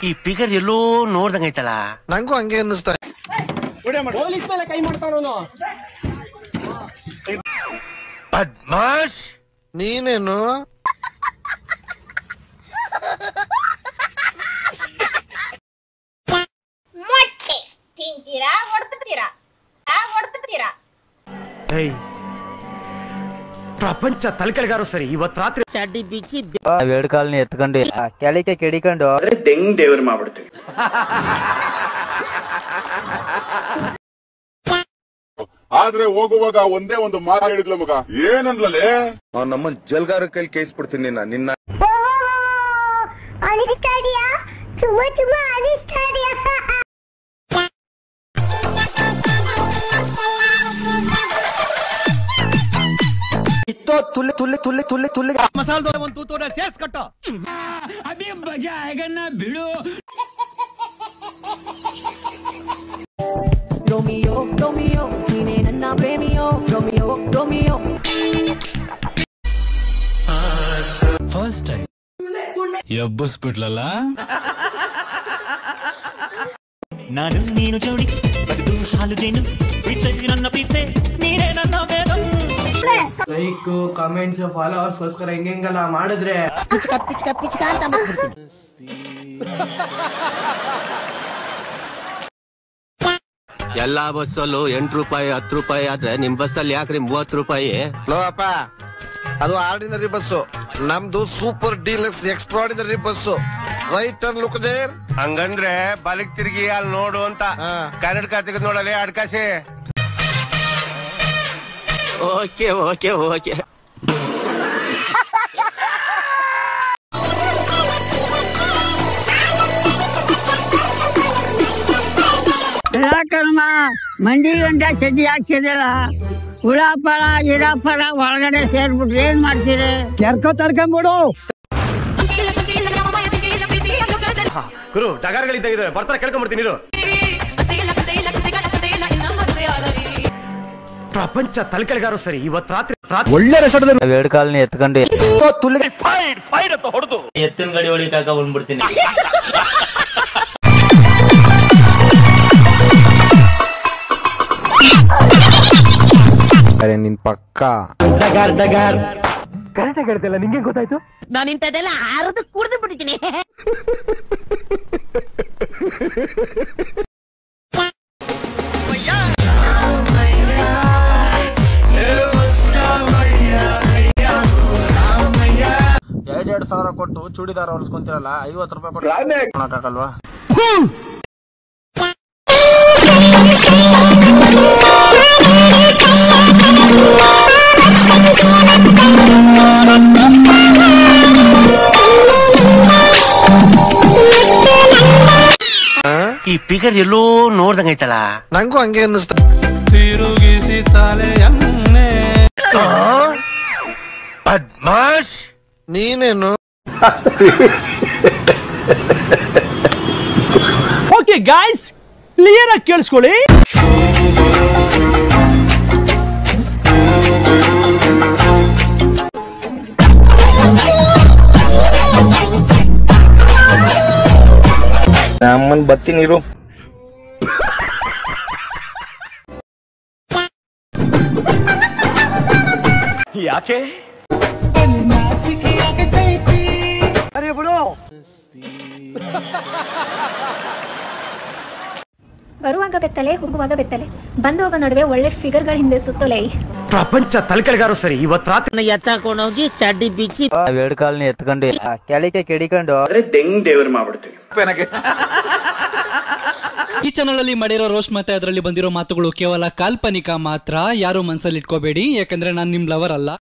ಈ ಫಿಗರ್ ಎಲ್ಲೋ ನೋಡ್ದಂಗೈತಲ್ಲ ನಂಗೂ ಹಂಗೆ ಅನ್ನಿಸ್ತಾ ಪೊಲೀಸ್ ಮೇಲೆ ಕೈ ಮಾಡ್ತಾನವನು ಬದ್ಮಾಶ್ ನೀನೇನು ಮೊಟ್ಟೆ ತಿಂತೀರಾ ಹೊಡ್ತೀರಾ ಹೊಡ್ತೀರಾ ಪ್ರಪಂಚ ತಲೆಕೆಳಗಾರು ಸರಿ ಇವತ್ ರಾತ್ರಿ ಎರಡು ಕಾಲ್ని ಎತ್ಕೊಂಡು ಕೆಳಕ್ಕೆ ಕೆಡಿಕೊಂಡು ದೆಂಗ್ ದೇವ್ರ ಮಾಡ್ಬಿಡ್ತೀವಿ ಆದ್ರೆ ಹೋಗುವಾಗ ಒಂದೇ ಒಂದು ಮಾತು ಹೇಳಿದ್ಲು ಮಗ ಏನಂದ್ಲೇ ನಮ್ಮ ಜಲ್ಗಾರ ಕೈಲಿ ಕೇಸ್ಬಿಡ್ತೀನಿ ನಿನ್ನ ನಿನ್ನ ಅನಿಸ್ತಾ ಇದೆಯಾ ತುಂಬಾ ತುಂಬಾ ಅನಿಸ್ತಾ ಇದೆಯಾ ಎಬ್ಬಸ್ಬಿಟ್ಲಲ್ಲ ನಾನು ನೀನು ಜೋಡಿ ಬರೆದು ಹಾಲು ಜೇನು ಪ್ರೀಸೆ ನನ್ನ ಪ್ರೀಸೆ ನೀನೇ ನನ್ನ ವೇದ ಲೈಕ್ ಕಮೆಂಟ್ಸ್ ಫಾಲೋವರ್ಸ್ಗೋಸ್ಕರ ಹೆಂಗೆಲ್ಲ ಮಾಡಿದ್ರೆ ಪಿಚ್ಕ ಪಿಚ್ಕ ಪಿಚ್ಕ ಅಂತ ಮಾಡ್ಬಿಡ್ತೀನಿ ಎಲ್ಲಾ ಬಸ್ಸಲ್ಲೂ ಎಂಟು ರೂಪಾಯಿ ಹತ್ತು ರೂಪಾಯಿ ಆದ್ರೆ ನಿಮ್ ಬಸ್ಸಲ್ಲಿ ಯಾಕ್ರಿ ಮೂವತ್ ರೂಪಾಯಿ ಲೋ ಅಪ್ಪ ಅದು ಆರ್ಡಿನರಿ ಬಸ್ಸು ನಮ್ದು super deluxe extraordinary bus right turn look there ಹಂಗಂದ್ರೆ ಬಲಕ್ ತಿರುಗಿ ಅಲ್ಲಿ ನೋಡು ಅಂತ ಹಾ. ಕನ್ನಡ ತೆಗೆದು ನೋಡಲಿ ಅಡ್ಕಾಸಿ ಓಕೆ ಓಕೆ ಓಕೆ ಕರ್ಮ ಮಂಡಿ ಗಂಟ ಚಡ್ಡಿ ಹಾಕ್ತಿರಲ್ಲ ಹುಳಾಪಳ ಗಿರಾಪಳ ಒಳಗಡೆ ಸೇರ್ಬಿಟ್ರೆ ಏನ್ ಮಾಡ್ತೀರಿ ಕೆರ್ಕೊ ತರ್ಕೊಂಬಿಡು ಗುರು ಡಗಾರ್ಗಳಿದ್ದ ಬರ್ತಾರೆ ಕೇಳ್ಕೊಂಡ್ಬಿಡ್ತೀನಿ ಇರು ಪ್ರಪಂಚ ತಲೆಕೆಳಗಾರು ಸರಿ ಇವತ್ ರಾತ್ರಿ ರಾತ್ರಿ ಎರಡು ಕಾಲ್ని ಎತ್ಕೊಂಡು ಎತ್ತಿನ ಗಡಿ ಹೊಡಿಕಾಕ ಬಂದ್ಬಿಡ್ತೀನಿ ಅರೆ ನಿನ್ ಪಕ್ಕ ನಾನು ಇಂಥದ್ದೆಲ್ಲ ಆರದು ಕುಡ್ದು ಬಿಡ್ತೀನಿ ಎರಡೆರಡು ಸಾವಿರ ಕೊಟ್ಟು ಚೂಡಿದಾರ ಹೊಲಿಸ್ಕೊಂತಿರಲ್ಲ ಐವತ್ತು ರೂಪಾಯಿ ಕೊಟ್ಟು ಕೊಡಕ್ಕಾಗಲ್ವಾ ಈ ಫಿಗರ್ ಎಲ್ಲೋ ನೋಡ್ದಂಗೈತಲ್ಲ ನಂಗೂ ಹಂಗೆ ಅನ್ನಿಸ್ತಾ ತಿರುಗಿಸಿ ತಲೆಯನ್ನೇ ಬದ್ಮಾಶ್ ನೀನೇನು ಓಕೆ ಗಾಯ್ಸ್ ಕ್ಲಿಯರ್ ಆಗಿ ಕೇಳಿಸ್ಕೊಳ್ಳಿ ಅಮ್ಮನ್ ಬತ್ತೀನಿ ಇರು ಯಾಕೆ ಬರುವಾಗ ಬೆತ್ತಲೆ ಹೋಗುವಾಗ ಬೆತ್ತಲೆ ಬಂದೋಗ ನಡುವೆ ಒಳ್ಳೆ ಫಿಗರ್ಗಳ ಹಿಂದೆ ಸುತ್ತೋಲೆ ಪ್ರಪಂಚ ತಲೆಕೆಳಗಾರು ಸರಿ ಇವತ್ ರಾತ್ರಿ ಎತ್ತಾಕೊಂಡೋಗಿ ಚಡ್ಡಿ ಬಿಚ್ಚಿ ಎರಡು ಕಾಲ್ని ಎತ್ಕೊಂಡು ಕೆಳಕ್ಕೆ ಕೆಡಿಕೊಂಡು ಆದ್ರೆ ದೆಂಗ್ ದೇವ್ರ ಮಾಡ್ಬಿಡ್ತೀವಿ ಈ ಚಾನಲ್ ಅಲ್ಲಿ ಮಾಡಿರೋ ರೋಸ್ಟ್ ಮತ್ತೆ ಅದರಲ್ಲಿ ಬಂದಿರೋ ಮಾತುಗಳು ಕೇವಲ ಕಾಲ್ಪನಿಕ ಮಾತ್ರ ಯಾರು ಮನ್ಸಲ್ಲಿ ಇಟ್ಕೋಬೇಡಿ ಯಾಕಂದ್ರೆ ನಾನು ನಿಮ್ ಲವರ್ ಅಲ್ಲ